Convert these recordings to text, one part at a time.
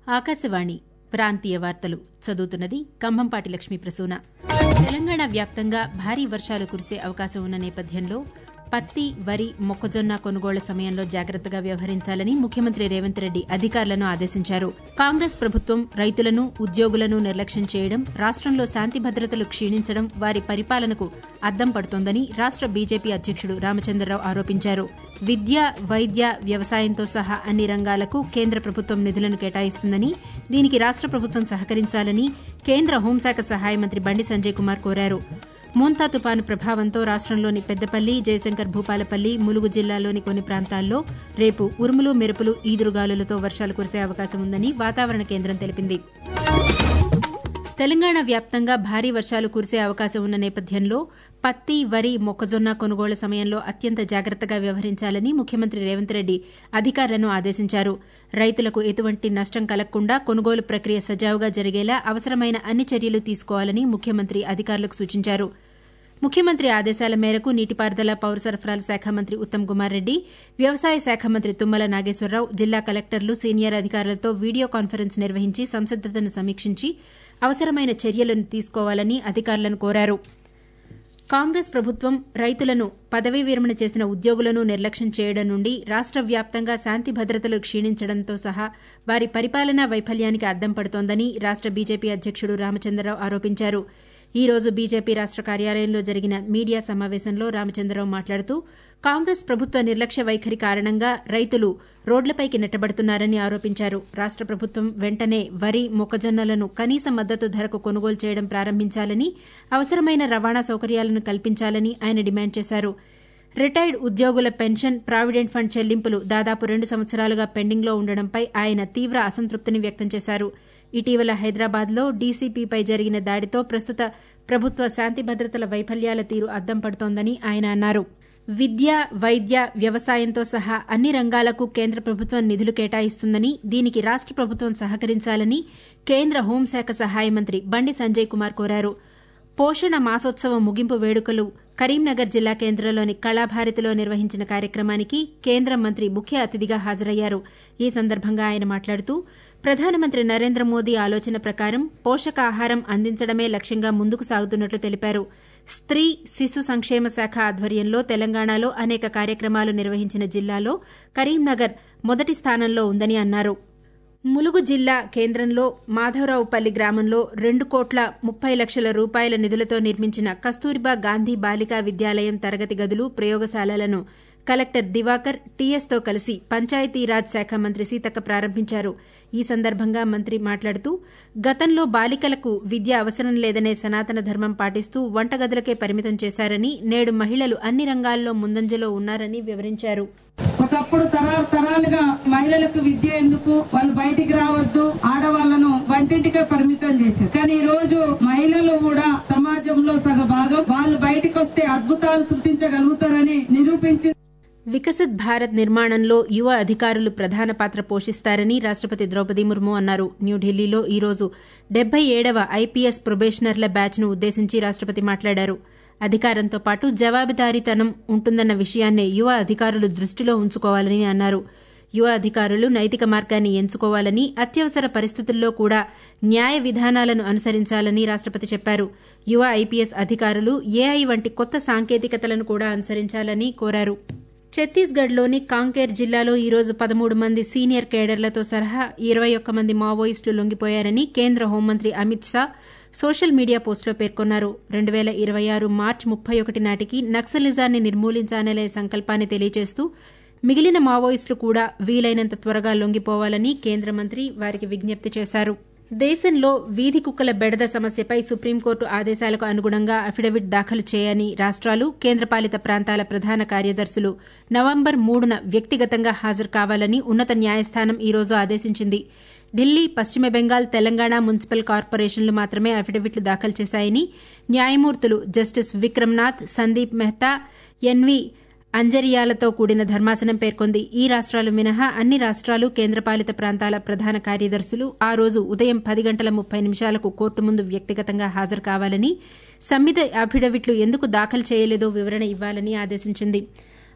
ఆకాశవాణి ప్రాంతీయ వార్తలు చదువుతున్నది కంభంపాటి లక్ష్మీ ప్రసూన తెలంగాణ వ్యాప్తంగా భారీ వర్షాలు కురిసే అవకాశం ఉన్న నేపథ్యంలో పత్తి వరి మొక్కజొన్న కొనుగోళ్ల సమయంలో జాగ్రత్తగా వ్యవహరించాలని ముఖ్యమంత్రి రేవంత్ రెడ్డి అధికారులను ఆదేశించారు కాంగ్రెస్ ప్రభుత్వం రైతులను ఉద్యోగులను నిర్లక్ష్యం చేయడం రాష్టంలో శాంతి భద్రతలు క్షీణించడం వారి పరిపాలనకు అద్దం పడుతోందని రాష్ట బీజేపీ అధ్యకుడు రామచంద్రరావు ఆరోపించారు విద్య వైద్య వ్యవసాయంతో సహా అన్ని రంగాలకు కేంద్ర ప్రభుత్వం నిధులను కేటాయిస్తుందని దీనికి రాష్ట ప్రభుత్వం సహకరించాలని కేంద్ర హోంశాఖ సహాయ మంత్రి బండి సంజయ్ కుమార్ కోరారు మోంతా తుపాను ప్రభావంతో రాష్టంలోని పెద్దపల్లి జయశంకర్ భూపాలపల్లి ములుగు జిల్లాలోని కొన్ని ప్రాంతాల్లో రేపు ఉరుములు మెరుపులు ఈదురుగాలులతో వర్షాలు కురిసే అవకాశం ఉందని వాతావరణ కేంద్రం తెలిపింది తెలంగాణ వ్యాప్తంగా భారీ వర్షాలు కురిసే అవకాశం ఉన్న నేపథ్యంలో పత్తి వరి మొక్కజొన్న కొనుగోళ్ల సమయంలో అత్యంత జాగ్రత్తగా వ్యవహరించాలని ముఖ్యమంత్రి రేవంత్ రెడ్డి అధికారులను ఆదేశించారు రైతులకు ఎటువంటి నష్టం కలగకుండా కొనుగోలు ప్రక్రియ సజావుగా జరిగేలా అవసరమైన అన్ని చర్యలు తీసుకోవాలని ముఖ్యమంత్రి అధికారులకు సూచించారు ముఖ్యమంత్రి ఆదేశాల మేరకు నీటిపారుదల పౌర సరఫరాల శాఖ మంత్రి ఉత్తమ్ కుమార్ రెడ్డి వ్యవసాయ శాఖ మంత్రి తుమ్మల నాగేశ్వరరావు జిల్లా కలెక్టర్లు సీనియర్ అధికారులతో వీడియో కాన్ఫరెన్స్ నిర్వహించి సంసిద్దతను సమీక్షించి అవసరమైన చర్యలను తీసుకోవాలని అధికారులను కోరారు కాంగ్రెస్ ప్రభుత్వం రైతులను పదవీ విరమణ చేసిన ఉద్యోగులను నిర్లక్ష్యం చేయడం నుండి రాష్ట వ్యాప్తంగా శాంతి భద్రతలు క్షీణించడంతో సహా వారి పరిపాలనా వైఫల్యానికి అద్దం పడుతోందని రాష్ట బీజేపీ అధ్యకుడు రామచంద్రరావు ఆరోపించారు ఈ రోజు బీజేపీ రాష్ట కార్యాలయంలో జరిగిన మీడియా సమావేశంలో రామచంద్రరావు మాట్లాడుతూ కాంగ్రెస్ ప్రభుత్వ నిర్లక్ష్య వైఖరి కారణంగా రైతులు రోడ్లపైకి నెట్టబడుతున్నారని ఆరోపించారు రాష్ట ప్రభుత్వం వెంటనే వరి మొక్కజొన్నలను కనీస మద్దతు ధరకు కొనుగోలు చేయడం ప్రారంభించాలని అవసరమైన రవాణా సౌకర్యాలను కల్పించాలని ఆయన డిమాండ్ చేశారు రిటైర్డ్ ఉద్యోగుల పెన్షన్ ప్రావిడెంట్ ఫండ్ చెల్లింపులు దాదాపు రెండు సంవత్సరాలుగా పెండింగ్లో ఉండడంపై ఆయన తీవ్ర అసంతృప్తిని వ్యక్తం చేశారు ఇటీవల హైదరాబాద్లో డీసీపీపై జరిగిన దాడితో ప్రస్తుత ప్రభుత్వ శాంతి భద్రతల వైఫల్యాల తీరు అద్దం పడుతోందని ఆయన అన్నారు విద్య వైద్య వ్యవసాయంతో సహా అన్ని రంగాలకు కేంద్ర ప్రభుత్వం నిధులు కేటాయిస్తుందని దీనికి రాష్ట ప్రభుత్వం సహకరించాలని కేంద్ర హోంశాఖ సహాయ మంత్రి బండి సంజయ్ కుమార్ కోరారు పోషణ మాసోత్సవం ముగింపు వేడుకలు కరీంనగర్ జిల్లా కేంద్రంలోని కళాభారతిలో నిర్వహించిన కార్యక్రమానికి కేంద్ర మంత్రి ముఖ్య అతిథిగా హాజరయ్యారు ఈ సందర్భంగా ఆయన మాట్లాడుతూ ప్రధానమంత్రి నరేంద్ర మోదీ ఆలోచన ప్రకారం పోషకాహారం అందించడమే లక్ష్యంగా ముందుకు సాగుతున్నట్లు తెలిపారు స్త్రీ శిశు సంక్షేమ శాఖ ఆధ్వర్యంలో తెలంగాణలో అనేక కార్యక్రమాలు నిర్వహించిన జిల్లాలో కరీంనగర్ మొదటి స్థానంలో ఉందని అన్నారు ములుగు జిల్లా కేంద్రంలో మాధవరావుపల్లి గ్రామంలో రెండు కోట్ల ముప్పై లక్షల రూపాయల నిధులతో నిర్మించిన కస్తూరిబా గాంధీ బాలికా విద్యాలయం తరగతి గదులు ప్రయోగశాలలను కలెక్టర్ దివాకర్ టీఎస్తో కలిసి పంచాయతీరాజ్ శాఖ మంత్రి సీతక్క ప్రారంభించారు ఈ సందర్భంగా మంత్రి మాట్లాడుతూ గతంలో బాలికలకు విద్య అవసరం లేదనే సనాతన ధర్మం పాటిస్తూ వంటగదులకే పరిమితం చేశారని నేడు మహిళలు అన్ని రంగాల్లో ముందంజలో ఉన్నారని వివరించారు ఒకప్పుడు తరాలు తరాలుగా మహిళలకు విద్య ఎందుకు వాళ్ళు బయటికి రావద్దు ఆడవాళ్లను వంటింటికే పరిమితం చేశారు కానీ ఈ రోజు మహిళలు కూడా సమాజంలో సగ భాగం వాళ్ళు బయటికి వస్తే అద్భుతాలు సృష్టించగలుగుతారని నిరూపించి వికసిత్ భారత్ నిర్మాణంలో యువ అధికారులు ప్రధాన పాత్ర పోషిస్తారని రాష్టపతి ద్రౌపది ముర్ము అన్నారు న్యూఢిల్లీలో ఈ రోజు డెబ్బై ఏడవ ఐపీఎస్ ప్రొబేషనర్ల బ్యాచ్ను ఉద్దేశించి రాష్టపతి మాట్లాడారు అధికారంతో పాటు జవాబుదారీతనం ఉంటుందన్న విషయాన్నే యువ అధికారులు దృష్టిలో ఉంచుకోవాలని అన్నారు యువ అధికారులు నైతిక మార్గాన్ని ఎంచుకోవాలని అత్యవసర పరిస్థితుల్లో కూడా న్యాయ విధానాలను అనుసరించాలని రాష్టపతి చెప్పారు యువ ఐపీఎస్ అధికారులు ఏఐ వంటి కొత్త సాంకేతికతలను కూడా అనుసరించాలని కోరారు ఛత్తీస్గఢ్లోని కాంకేర్ జిల్లాలో ఈ రోజు పదమూడు మంది సీనియర్ కేడర్లతో సహా ఇరవై ఒక్క మంది మావోయిస్టులు లొంగిపోయారని కేంద్ర హోంమంత్రి అమిత్ షా సోషల్ మీడియా పోస్టులో పేర్కొన్నారు రెండు వేల ఇరవై ఆరు మార్చి ముప్పై ఒకటి నాటికి నక్సలిజాన్ని నిర్మూలించాలనే సంకల్పాన్ని తెలియజేస్తూ మిగిలిన మావోయిస్టులు కూడా వీలైనంత త్వరగా లొంగిపోవాలని కేంద్ర మంత్రి వారికి విజ్ఞప్తి చేశారు దేశంలో వీధి కుక్కల బెడద సమస్యపై సుప్రీంకోర్టు ఆదేశాలకు అనుగుణంగా అఫిడవిట్ దాఖలు చేయని రాష్ట్రాలు కేంద్రపాలిత ప్రాంతాల ప్రధాన కార్యదర్శులు నవంబర్ మూడున వ్యక్తిగతంగా హాజరు కావాలని ఉన్నత న్యాయస్థానం ఈ రోజు ఆదేశించింది ఢిల్లీ పశ్చిమ బెంగాల్ తెలంగాణ మున్సిపల్ కార్పొరేషన్లు మాత్రమే అఫిడవిట్లు దాఖలు చేశాయని న్యాయమూర్తులు జస్టిస్ విక్రమ్నాథ్ సందీప్ మెహతా ఎన్వీ అంజరియాలతో కూడిన ధర్మాసనం పేర్కొంది ఈ రాష్ట్రాలు మినహా అన్ని రాష్ట్రాలు కేంద్రపాలిత ప్రాంతాల ప్రధాన కార్యదర్శులు ఆ రోజు ఉదయం పది గంటల ముప్పై నిమిషాలకు కోర్టు ముందు వ్యక్తిగతంగా హాజరు కావాలని సంవిధ అఫిడవిట్లు ఎందుకు దాఖలు చేయలేదో వివరణ ఇవ్వాలని ఆదేశించింది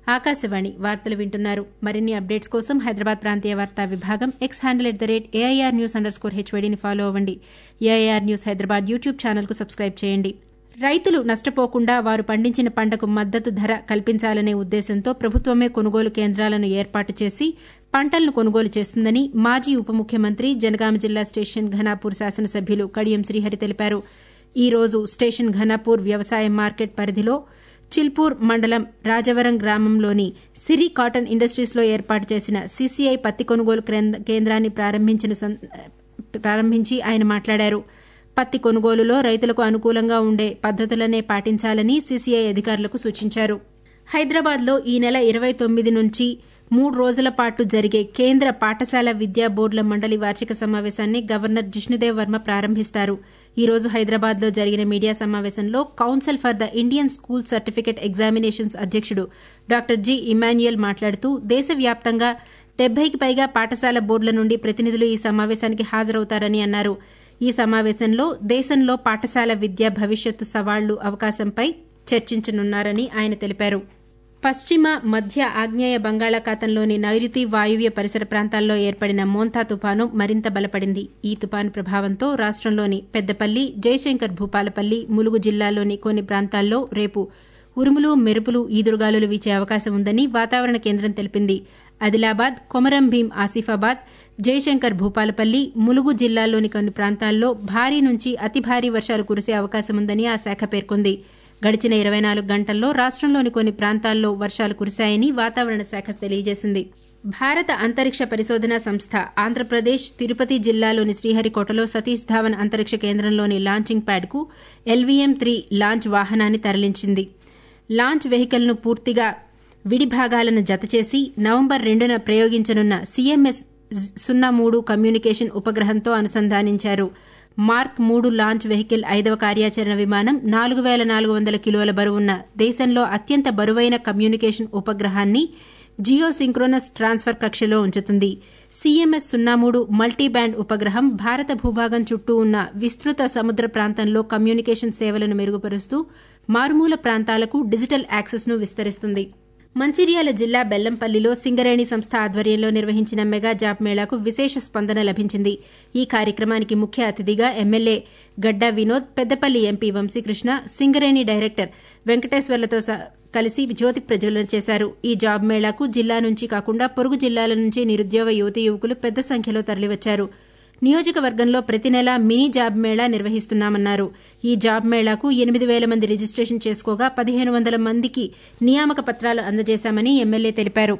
ఆకాశవాణి వార్తలు వింటున్నారు మరిన్ని అప్డేట్స్ కోసం హైదరాబాద్ ప్రాంతీయ వార్తా విభాగం X handle at the rate AIR news underscore స్కోర్ హెచ్వైడీని ఫాలో అవ్వండి ఏఐఆర్ న్యూస్ హైదరాబాద్ యూట్యూబ్ ఛానల్కు సబ్స్క్రైబ్ చేయండి రైతులు నష్టపోకుండా వారు పండించిన పంటకు మద్దతు ధర కల్పించాలనే ఉద్దేశంతో ప్రభుత్వమే కొనుగోలు కేంద్రాలను ఏర్పాటు చేసి పంటలను కొనుగోలు చేస్తుందని మాజీ ఉప ముఖ్యమంత్రి జనగామ జిల్లా స్టేషన్ ఘనాపూర్ శాసనసభ్యులు కడియం శ్రీహరి తెలిపారు ఈ రోజు స్టేషన్ ఘనాపూర్ వ్యవసాయ మార్కెట్ పరిధిలో చిల్పూర్ మండలం రాజవరం గ్రామంలోని సిరి కాటన్ ఇండస్ట్రీస్లో ఏర్పాటు చేసిన సీసీఐ పత్తి కొనుగోలు కేంద్రాన్ని ప్రారంభించిన ప్రారంభించి ఆయన మాట్లాడారు పత్తి కొనుగోలులో రైతులకు అనుకూలంగా ఉండే పద్దతులనే పాటించాలని సీసీఐ అధికారులకు సూచించారు హైదరాబాద్లో ఈ నెల ఇరవై తొమ్మిది నుంచి మూడు రోజుల పాటు జరిగే కేంద్ర పాఠశాల విద్యా బోర్డుల మండలి వార్షిక సమావేశాన్ని గవర్నర్ జిష్ణుదేవ్ వర్మ ప్రారంభిస్తారు ఈ రోజు హైదరాబాద్లో జరిగిన మీడియా సమావేశంలో council for the Indian school certificate examinations అధ్యకుడు డాక్టర్ జి ఇమాన్యుయల్ మాట్లాడుతూ దేశవ్యాప్తంగా డెబ్బైకి పైగా పాఠశాల బోర్డుల నుండి ప్రతినిధులు ఈ సమావేశానికి హాజరవుతారని అన్నారు ఈ సమావేశంలో దేశంలో పాఠశాల విద్య భవిష్యత్తు సవాళ్లు అవకాశంపై చర్చించనున్నారని ఆయన తెలిపారు పశ్చిమ మధ్య ఆగ్నేయ బంగాళాఖాతంలోని నైరుతి వాయువ్య పరిసర ప్రాంతాల్లో ఏర్పడిన మోంతా తుపాను మరింత బలపడింది ఈ తుపాను ప్రభావంతో రాష్టంలోని పెద్దపల్లి జయశంకర్ భూపాలపల్లి ములుగు జిల్లాల్లోని కొన్ని ప్రాంతాల్లో రేపు ఉరుములు మెరుపులు ఈదురుగాలులు వీచే అవకాశం ఉందని వాతావరణ కేంద్రం తెలిపింది ఆదిలాబాద్ కొమరం భీం ఆసిఫాబాద్ జయశంకర్ భూపాలపల్లి ములుగు జిల్లాల్లోని కొన్ని ప్రాంతాల్లో భారీ నుంచి అతి భారీ వర్షాలు కురిసే అవకాశముందని ఆ శాఖ పేర్కొంది గడిచిన ఇరవై నాలుగు గంటల్లో రాష్టంలోని కొన్ని ప్రాంతాల్లో వర్షాలు కురిశాయని వాతావరణ శాఖ తెలియజేసింది భారత అంతరిక్ష పరిశోధనా సంస్థ ఆంధ్రప్రదేశ్ తిరుపతి జిల్లాలోని శ్రీహరికోటలో సతీష్ ధావన్ అంతరిక్ష కేంద్రంలోని లాంచింగ్ ప్యాడ్కు ఎల్వీఎం త్రీ లాంచ్ వాహనాన్ని తరలించింది లాంచ్ వెహికల్ను పూర్తిగా విడి భాగాలను జతచేసి నవంబర్ రెండున ప్రయోగించనున్న సీఎంఎస్ సున్నా మూడు కమ్యూనికేషన్ ఉపగ్రహంతో అనుసంధానించారు మార్క్ మూడు లాంచ్ వెహికల్ ఐదవ కార్యాచరణ విమానం నాలుగు వేల నాలుగు వందల కిలోల బరువున్న దేశంలో అత్యంత బరువైన కమ్యూనికేషన్ ఉపగ్రహాన్ని జియో సింక్రోనస్ ట్రాన్స్ఫర్ కక్షలో ఉంచుతుంది సీఎంఎస్ సున్నా మూడు మల్టీబ్యాండ్ ఉపగ్రహం భారత భూభాగం చుట్టూ ఉన్న విస్తృత సముద్ర ప్రాంతంలో కమ్యూనికేషన్ సేవలను మెరుగుపరుస్తూ మారుమూల ప్రాంతాలకు డిజిటల్ యాక్సెస్ను విస్తరిస్తుంది మంచిర్యాల జిల్లా బెల్లంపల్లిలో సింగరేణి సంస్థ ఆధ్వర్యంలో నిర్వహించిన మెగా జాబ్ మేళాకు విశేష స్పందన లభించింది ఈ కార్యక్రమానికి ముఖ్య అతిథిగా MLA Gadda Vinod Peddapalli MP Vamshikrishna Singareni director వెంకటేశ్వర్లతో కలిసి జ్యోతి ప్రజ్వలన చేశారు ఈ జాబ్ మేళాకు జిల్లా నుంచి కాకుండా పొరుగు జిల్లాల నుంచి నిరుద్యోగ యువతీ యువకులు పెద్ద సంఖ్యలో తరలివచ్చారు నియోజకవర్గంలో ప్రతి నెలా మినీ జాబ్ మేళా నిర్వహిస్తున్నామన్నారు ఈ జాబ్ మేళాకు ఎనిమిది వేల మంది రిజిస్టేషన్ చేసుకోగా పదిహేను వందల మందికి నియామక పత్రాలు అందజేశామని ఎమ్మెల్యే తెలిపారు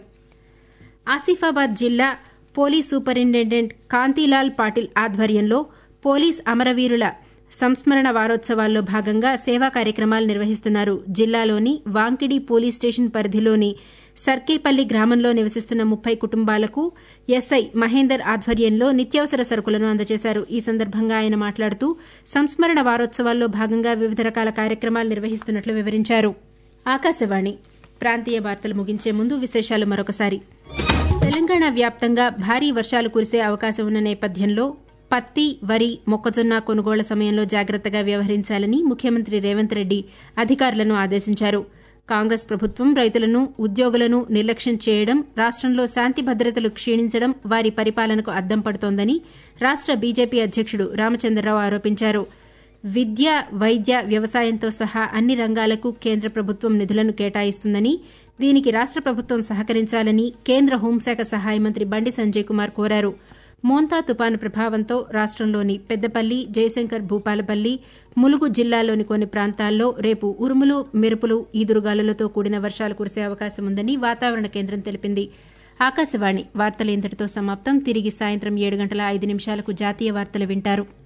ఆసిఫాబాద్ జిల్లా పోలీస్ సూపరింటెండెంట్ కాంతిలాల్ పాటిల్ ఆధ్వర్యంలో పోలీస్ అమరవీరుల సంస్మరణ వారోత్సవాల్లో భాగంగా సేవా కార్యక్రమాలు నిర్వహిస్తున్నారు జిల్లాలోని వాంకిడి పోలీస్ స్టేషన్ పరిధిలోని సర్కేపల్లి గ్రామంలో నివసిస్తున్న ముప్పై కుటుంబాలకు ఎస్ఐ మహేందర్ ఆధ్వర్యంలో నిత్యావసర సరుకులను అందజేశారు ఈ సందర్భంగా ఆయన మాట్లాడుతూ సంస్మరణ వారోత్సవాల్లో భాగంగా వివిధ రకాల కార్యక్రమాలు నిర్వహిస్తున్నట్లు వివరించారు ఆకాశవాణి ప్రాంతీయ వార్తలు ముగించే ముందు విశేషాలు మరొకసారి తెలంగాణ వ్యాప్తంగా భారీ వర్షాలు కురిసే అవకాశం ఉన్న నేపథ్యంలో పత్తి వరి మొక్కజొన్న కొనుగోళ్ల సమయంలో జాగ్రత్తగా వ్యవహరించాలని ముఖ్యమంత్రి రేవంత్ రెడ్డి అధికారులను ఆదేశించారు కాంగ్రెస్ ప్రభుత్వం రైతులను ఉద్యోగులను నిర్లక్ష్యం చేయడం రాష్టంలో శాంతి భద్రతలు క్షీణించడం వారి పరిపాలనకు అద్దం పడుతోందని రాష్ట బీజేపీ అధ్యకుడు రామచంద్రరావు ఆరోపించారు విద్య వైద్య వ్యవసాయంతో సహా అన్ని రంగాలకు కేంద్ర ప్రభుత్వం నిధులను కేటాయిస్తుందని దీనికి రాష్ట ప్రభుత్వం సహకరించాలని కేంద్ర హోంశాఖ సహాయ మంత్రి బండి సంజయ్ కుమార్ కోరారు మోంతా తుపాను ప్రభావంతో రాష్టంలోని పెద్దపల్లి జయశంకర్ భూపాలపల్లి ములుగు జిల్లాలోని కొన్ని ప్రాంతాల్లో రేపు ఉరుములు మెరుపులు ఈదురుగాలులతో కూడిన వర్షాలు కురిసే అవకాశం ఉందని వాతావరణ కేంద్రం తెలిపింది ఆకాశవాణి వార్తలు ఇంతటితో సమాప్తం తిరిగి సాయంత్రం ఏడు గంటల ఐదు నిమిషాలకు జాతీయ వార్తలు వింటారు